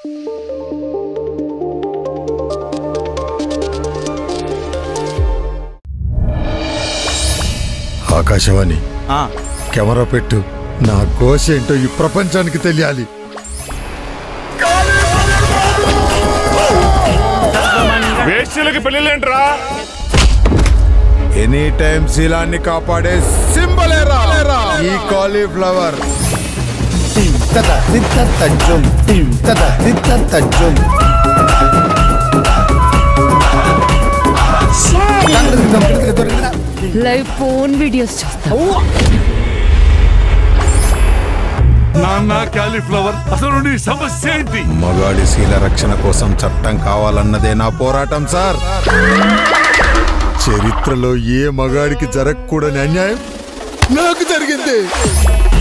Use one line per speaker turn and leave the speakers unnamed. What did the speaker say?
ఆకాశవాణి
ఆ,
కెమెరా పెట్టు నా ఘోష ఏంటో ఈ ప్రపంచానికి తెలియాలి
వేశ్యలకి పెళ్ళిళ్ళేంట్రా
ఎనీ టైం శీలాన్ని కాపాడే సింబల్ ఈ కాలీఫ్లవర్
తద తిత్త తజ్జుం తద తిత్త తజ్జుం
లైవ్ ఫోన్ వీడియోస్ చూస్తా
నాన్న కాలీఫ్లవర్ అసలు నీ సమస్య ఏంటి
మగాడి శీల రక్షణ కోసం చట్టం కావాలన్నదే నా పోరాటం సార్ చరిత్రలో ఏ మగాడికి జరగకూడని అన్యాయం నాకు జరిగింది